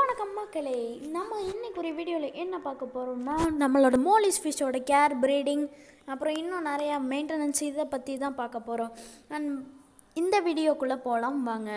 வணக்கம் மக்களே நம்ம இன்னைக்கு ஒரு வீடியோவில் என்ன பார்க்க போகிறோம்னா நம்மளோட மோலிஸ் ஃபிஷ்ஷோட கேர் ப்ரீடிங் அப்புறம் இன்னும் நிறையா மெயின்டெனன்ஸ் இதை பற்றி தான் பார்க்க போகிறோம் அண்ட் இந்த வீடியோக்குள்ளே போகலாம் வாங்க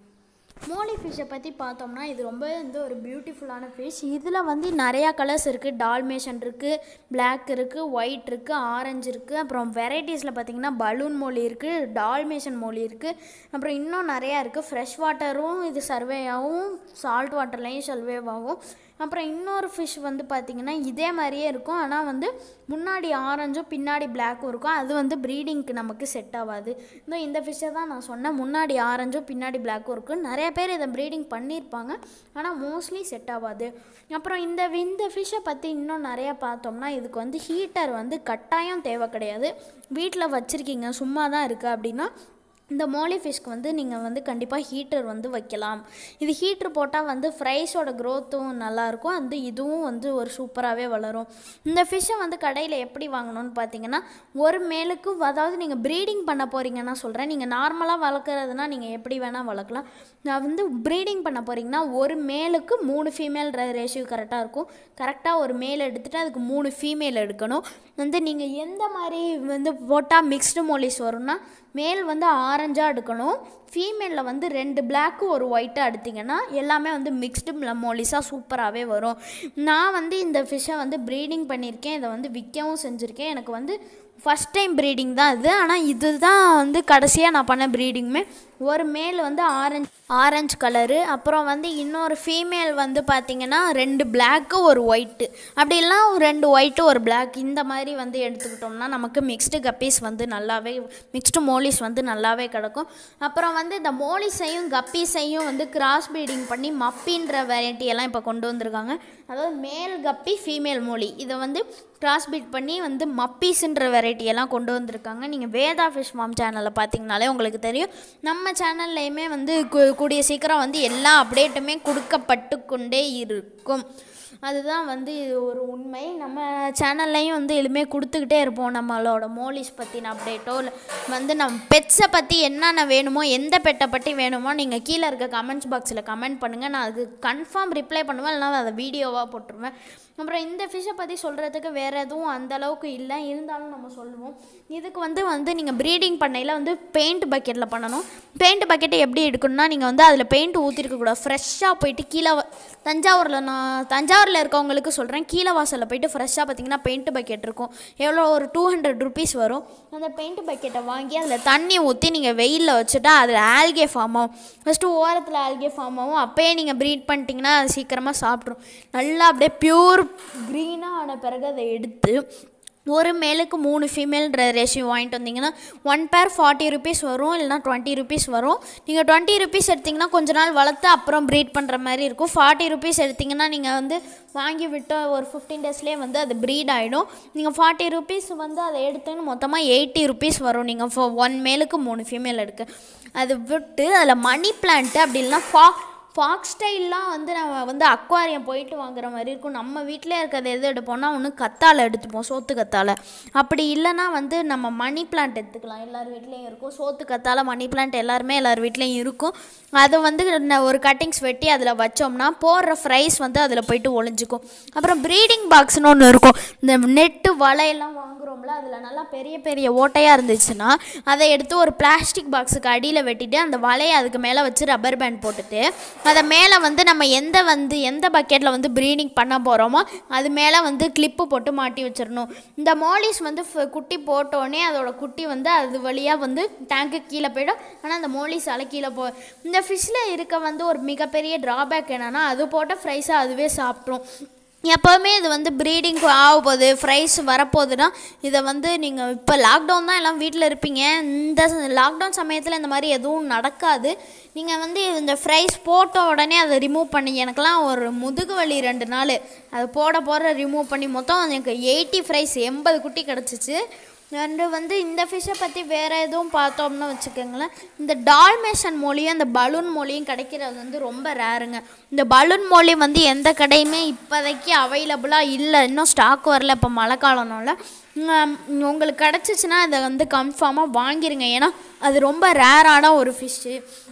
மோலி ஃபிஷ்ஷை பற்றி பார்த்தோம்னா இது ரொம்ப வந்து ஒரு பியூட்டிஃபுல்லான ஃபிஷ் இதில் வந்து நிறையா கலர்ஸ் இருக்குது டால்மேஷன் இருக்குது பிளாக் இருக்குது ஒயிட் இருக்குது ஆரஞ்சு இருக்குது அப்புறம் வெரைட்டிஸில் பார்த்தீங்கன்னா பலூன் மோலி இருக்குது டால்மேஷன் மோலி இருக்குது அப்புறம் இன்னும் நிறையா இருக்குது ஃப்ரெஷ் வாட்டரும் இது சர்வேயாகவும் சால்ட் வாட்டர்லேயும் சர்வேவாகவும் அப்புறம் இன்னொரு ஃபிஷ் வந்து பார்த்திங்கன்னா இதே மாதிரியே இருக்கும் ஆனால் வந்து முன்னாடி ஆரஞ்சும் பின்னாடி பிளாக்கும் இருக்கும் அது வந்து ப்ரீடிங்க்கு நமக்கு செட் ஆகாது இன்னும் இந்த ஃபிஷ்ஷை தான் நான் சொன்னேன் முன்னாடி ஆரஞ்சும் பின்னாடி பிளாக்கும் இருக்கும் நிறைய பேர் இதை ப்ரீடிங் பண்ணியிருப்பாங்க ஆனால் மோஸ்ட்லி செட் ஆகாது அப்புறம் இந்த இந்த ஃபிஷ்ஷை பற்றி இன்னும் நிறையா பார்த்தோம்னா இதுக்கு வந்து ஹீட்டர் வந்து கட்டாயம் தேவை கிடையாது வீட்டில் வச்சுருக்கீங்க சும்மா தான் இருக்குது அப்படின்னா இந்த மோலி ஃபிஷ்க்கு வந்து நீங்கள் வந்து கண்டிப்பாக ஹீட்டர் வந்து வைக்கலாம் இது ஹீட்ரு போட்டால் வந்து ஃப்ரைஸோட க்ரோத்தும் நல்லாயிருக்கும் வந்து இதுவும் வந்து ஒரு சூப்பராகவே வளரும் இந்த ஃபிஷ்ஷை வந்து கடையில் எப்படி வாங்கணும்னு பார்த்தீங்கன்னா ஒரு மேலுக்கு அதாவது நீங்கள் ப்ரீடிங் பண்ண போகிறீங்கன்னா சொல்கிறேன் நீங்கள் நார்மலாக வளர்க்குறதுனா நீங்கள் எப்படி வேணால் வளர்க்கலாம் நான் வந்து ப்ரீடிங் பண்ண போகிறீங்கன்னா ஒரு மேலுக்கு மூணு ஃபீமேல் ரேஷியோ கரெக்டாக இருக்கும் கரெக்டாக ஒரு மேல் எடுத்துகிட்டு அதுக்கு மூணு ஃபீமேல் எடுக்கணும் வந்து நீங்கள் எந்த மாதிரி வந்து போட்டால் மிக்ஸ்டு மோலிஸ் வரும்னா மேல் வந்து ஆரஞ்சாக எடுக்கணும் ஃபீமேலில் வந்து ரெண்டு பிளாக்கு ஒரு ஒயிட்டாக எடுத்திங்கன்னா எல்லாமே வந்து மிக்ஸ்டு மோலிஸாக சூப்பராகவே வரும் நான் வந்து இந்த ஃபிஷ்ஷை வந்து ப்ரீடிங் பண்ணியிருக்கேன் இதை வந்து விற்கவும் செஞ்சுருக்கேன் எனக்கு வந்து ஃபஸ்ட் டைம் ப்ரீடிங் தான் இது ஆனால் இதுதான் வந்து கடைசியாக நான் பண்ண ப்ரீடிங்குமே ஒரு மேல் வந்து ஆரஞ்சு ஆரஞ்சு கலரு அப்புறம் வந்து இன்னொரு ஃபீமேல் வந்து பார்த்திங்கன்னா ரெண்டு பிளாக்கு ஒரு ஒயிட்டு அப்படி இல்லைனா ஒரு ரெண்டு ஒயிட்டு ஒரு பிளாக் இந்த மாதிரி வந்து எடுத்துக்கிட்டோம்னா நமக்கு மிக்ஸ்டு கப்பீஸ் வந்து நல்லாவே மிக்ஸ்டு மோலிஸ் வந்து நல்லாவே கிடக்கும் அப்புறம் வந்து இந்த மோலிஸையும் கப்பீஸையும் வந்து கிராஸ் ப்ரீடிங் பண்ணி மப்பின்ற வெரைட்டி எல்லாம் இப்போ கொண்டு வந்திருக்காங்க அதாவது மேல் கப்பி ஃபீமேல் மோலி இதை வந்து கிராஸ் பீட் பண்ணி வந்து மப்பீஸ்ன்ற வெரைட்டி எல்லாம் கொண்டு வந்திருக்காங்க நீங்கள் வேதா ஃபிஷ் ஃபார்ம் சேனலில் பார்த்தீங்கனாலே உங்களுக்கு தெரியும் நம்ம சேனல்லையுமே வந்து கு- கூடிய சீக்கிரம் வந்து எல்லா அப்டேட்டுமே கொடுக்கப்பட்டு கொண்டே இருக்கும் அதுதான் வந்து ஒரு உண்மை நம்ம சேனல்லையும் வந்து எதுவுமே கொடுத்துக்கிட்டே இருப்போம் நம்மளோட மோலிஸ் பற்றின அப்டேட்டோ இல்லை வந்து நம்ம பெட்ஸை பற்றி என்னென்ன வேணுமோ எந்த பெட்டை பற்றி வேணுமோ நீங்கள் கீழே இருக்க கமெண்ட்ஸ் பாக்ஸில் கமெண்ட் பண்ணுங்கள் நான் அது கன்ஃபார்ம் ரிப்ளை பண்ணுவேன் இல்லைனா அதை வீடியோவாக போட்டுருவேன் அப்புறம் இந்த ஃபிஷ்ஷை பற்றி சொல்கிறதுக்கு வேறு எதுவும் அந்த அளவுக்கு இல்லை இருந்தாலும் நம்ம சொல்லுவோம் இதுக்கு வந்து வந்து நீங்கள் ப்ரீடிங் பண்ணையில் வந்து பெயிண்ட் பக்கெட்டில் பண்ணணும் பெயிண்ட் பக்கெட்டை எப்படி எடுக்கணும்னா நீங்கள் வந்து அதில் பெயிண்ட் ஊற்றிருக்கக்கூடாது ஃப்ரெஷ்ஷாக போயிட்டு கீழே வ- தஞ்சாவூரில் நான் தஞ்சாவூரில் இருக்கவங்களுக்கு சொல்கிறேன் கீழே வாசலில் போயிட்டு ஃப்ரெஷ்ஷாக பார்த்தீங்கன்னா பெயிண்ட் பக்கெட் இருக்கும் எவ்வளோ ஒரு டூ ஹண்ட்ரட் ருபீஸ் வரும் அந்த பெயிண்ட் பக்கெட்டை வாங்கி அதில் தண்ணி ஊற்றி நீங்கள் வெயிலில் வச்சுட்டா அதில் ஆல்கே ஃபார்ம் ஆகும் ஃபஸ்ட்டு ஓரத்தில் ஆல்கே ஃபார்ம் ஆகும் அப்போயே நீங்கள் ப்ரீட் பண்ணிட்டீங்கன்னா அது சீக்கிரமாக சாப்பிட்ரும் நல்லா அப்படியே பியூர் க்ரீனாக ஆன பிறகு அதை எடுத்து ஒரு மேலுக்கு மூணு ஃபீமேல்ன்ற ரேஷியோ வாங்கிட்டு வந்தீங்கன்னா ஒன் பேர் ஃபார்ட்டி ருபீஸ் வரும் இல்லைனா டுவெண்ட்டி ருபீஸ் வரும் நீங்கள் டுவெண்ட்டி ருபீஸ் எடுத்திங்கன்னா கொஞ்ச நாள் வளர்த்து அப்புறம் ப்ரீட் பண்ணுற மாதிரி இருக்கும் ஃபார்ட்டி ருபீஸ் எடுத்திங்கன்னா நீங்கள் வந்து வாங்கி விட்ட ஒரு ஃபிஃப்டீன் டேஸ்லேயே வந்து அது ப்ரீட் ஆகிடும் நீங்கள் ஃபார்ட்டி ருபீஸ் வந்து அதை எடுத்துன்னு மொத்தமாக எயிட்டி ருபீஸ் வரும் நீங்கள் ஒன் மேலுக்கு மூணு ஃபீமேல் எடுக்க அது விட்டு அதில் மணி பிளான்ட்டு அப்படி இல்லைனா ஃபா ஃபாக்ஸ் ஸ்டைல்லாம் வந்து நம்ம வந்து அக்வாரியம் போயிட்டு வாங்குற மாதிரி இருக்கும் நம்ம வீட்டில் இருக்கிறது எது எடுப்போம்னா ஒன்று கத்தாழை எடுத்துப்போம் சோத்து கத்தாழை அப்படி இல்லைன்னா வந்து நம்ம மணி பிளான்ட் எடுத்துக்கலாம் எல்லார் வீட்லேயும் இருக்கும் சோத்து கத்தாழை மணி பிளான்ட் எல்லாருமே எல்லார் வீட்லேயும் இருக்கும் அதை வந்து ந- ஒரு கட்டிங்ஸ் வெட்டி அதில் வச்சோம்னா போடுற ஃப்ரைஸ் வந்து அதில் போயிட்டு ஒளிஞ்சுக்கும் அப்புறம் ப்ரீடிங் பாக்ஸ்னு ஒன்று இருக்கும் இந்த நெட்டு வலையெல்லாம் வாங்குறோம்ல அதில் நல்லா பெரிய பெரிய ஓட்டையாக இருந்துச்சுன்னா அதை எடுத்து ஒரு பிளாஸ்டிக் பாக்ஸுக்கு அடியில் வெட்டிட்டு அந்த வலையை அதுக்கு மேலே வச்சு ரப்பர் பேண்ட் போட்டுட்டு அதை மேலே வந்து நம்ம எந்த வந்து எந்த பக்கெட்டில் வந்து ப்ரீடிங் பண்ண போகிறோமோ அது மேலே வந்து கிளிப்பு போட்டு மாட்டி வச்சிடணும் இந்த மோலிஸ் வந்து ஃப- குட்டி போட்டோடனே அதோட குட்டி வந்து அது வழியாக வந்து டேங்க்கு கீழே போயிடும் ஆனால் அந்த மோலிஸால் கீழே போ இந்த ஃபிஷ்ஷில் இருக்க வந்து ஒரு மிகப்பெரிய ட்ராபேக் என்னென்னா அது போட்ட ஃப்ரைஸை அதுவே சாப்பிட்ரும் எப்போவுமே இது வந்து ப்ரீடிங் ஆக போகுது ஃப்ரைஸ் வரப்போகுதுன்னா இதை வந்து நீங்கள் இப்போ லாக்டவுன் தான் எல்லாம் வீட்டில் இருப்பீங்க இந்த லாக்டவுன் சமயத்தில் இந்த மாதிரி எதுவும் நடக்காது நீங்கள் வந்து இந்த ஃப்ரைஸ் போட்ட உடனே அதை ரிமூவ் பண்ணி எனக்கெல்லாம் ஒரு முதுகு வலி ரெண்டு நாள் அது போட போகிற ரிமூவ் பண்ணி மொத்தம் எனக்கு எயிட்டி ஃப்ரைஸ் எண்பது குட்டி கிடச்சிச்சு அண்டு வந்து இந்த ஃபிஷ்ஷை பற்றி வேறு எதுவும் பார்த்தோம்னு வச்சுக்கோங்களேன் இந்த டால்மேஷன் மொழியும் இந்த பலூன் மொழியும் கிடைக்கிறது வந்து ரொம்ப ரேருங்க இந்த பலூன் மொழி வந்து எந்த கடையுமே இப்போதைக்கு அவைலபிளாக இல்லை இன்னும் ஸ்டாக் வரல இப்போ மழை காலம்னால உம், உங்களுக்கு கிடச்சிச்சின்னா அதை வந்து கன்ஃபார்மாக வாங்கிருங்க ஏன்னா அது ரொம்ப ரேரான ஒரு ஃபிஷ்ஷு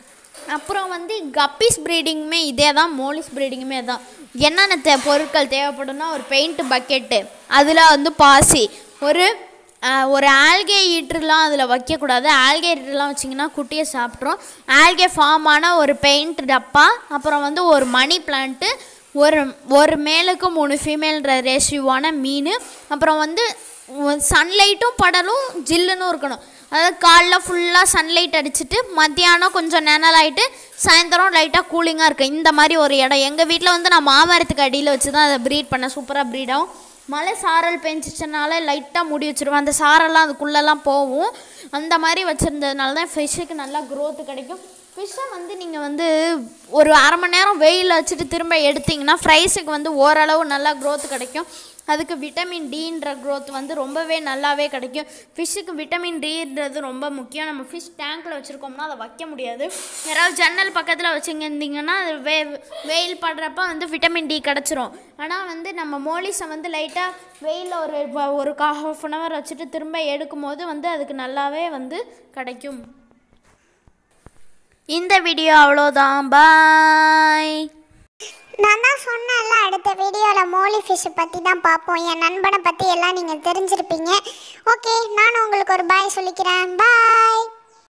அப்புறம் வந்து கப்பீஸ் ப்ரீடிங்குமே இதே தான் மோலிஸ் ப்ரீடிங்குமே தான் என்னென்ன தே பொருட்கள் தேவைப்படும்னா ஒரு பெயிண்ட் பக்கெட்டு அதில் வந்து பாசி ஒரு ஆஹ், ஒரு ஆல்கே ஈட்டர்லாம் அதில் வைக்கக்கூடாது ஆல்கே ஈட்டர்லாம் வச்சிங்கன்னா குட்டியை சாப்பிட்ரும் ஆல்கே ஃபார்ம் ஆன ஒரு பெயிண்ட் டப்பா அப்புறம் வந்து ஒரு மணி பிளான்ட்டு ஒரு ஒரு மேலுக்கு மூணு ஃபீமேல்ன்ற ரேஷியோவான மீன் அப்புறம் வந்து சன்லைட்டும் படலும் ஜில்லுன்னு இருக்கணும் அதாவது காலைல ஃபுல்லாக சன்லைட் அடிச்சுட்டு மத்தியானம் கொஞ்சம் நிழலாயிட்டு சாயந்தரம் லைட்டாக கூலிங்காக இருக்குது இந்த மாதிரி ஒரு இடம் எங்கள் வீட்டில் வந்து நான் மாமரத்துக்கு அடியில் வச்சு தான் அதை ப்ரீட் பண்ணேன் சூப்பராக ப்ரீட் ஆகும் மழை சாரல் பெஞ்சிச்சனால லைட்டாக மூடி வச்சிருவேன் அந்த சாரெல்லாம் அதுக்குள்ளெல்லாம் போகும் அந்த மாதிரி வச்சுருந்ததுனால தான் ஃபிஷ்ஷுக்கு நல்லா growth கிடைக்கும் ஃபிஷ்ஷை வந்து நீங்கள் வந்து ஒரு அரை மணி நேரம் வெயிலில் வச்சுட்டு திரும்ப எடுத்தீங்கன்னா ஃப்ரைஸுக்கு வந்து ஓரளவு நல்லா growth கிடைக்கும் அதுக்கு விட்டமின் டின்ற growth வந்து ரொம்பவே நல்லாவே கிடைக்கும் ஃபிஷ்ஷுக்கு விட்டமின் டின்றது ரொம்ப முக்கியம் நம்ம ஃபிஷ் டேங்க்கில் வச்சுருக்கோம்னா அதை வைக்க முடியாது யாராவது ஜன்னல் பக்கத்தில் வச்சுருந்தீங்கன்னா அது வே வெயில் படுறப்ப வந்து விட்டமின் டி கிடச்சிரும் ஆனால் வந்து நம்ம மோலிஸை வந்து லைட்டாக வெயிலில் ஒரு வ- ஒரு கா ஹாஃப் அன் ஹவர் வச்சுட்டு திரும்ப எடுக்கும்போது வந்து அதுக்கு நல்லாவே வந்து கிடைக்கும் இந்த வீடியோ அவ்வளோதான் பாய் நான் தான் சொன்னேன்ல அடுத்த வீடியோவில் மோலி ஃபிஷ் பற்றி தான் பார்ப்போம் என் நண்பனை பற்றி எல்லாம் நீங்கள் தெரிஞ்சிருப்பீங்க ஓகே நான் உங்களுக்கு ஒரு பாய் சொல்லிக்கிறேன் பாய்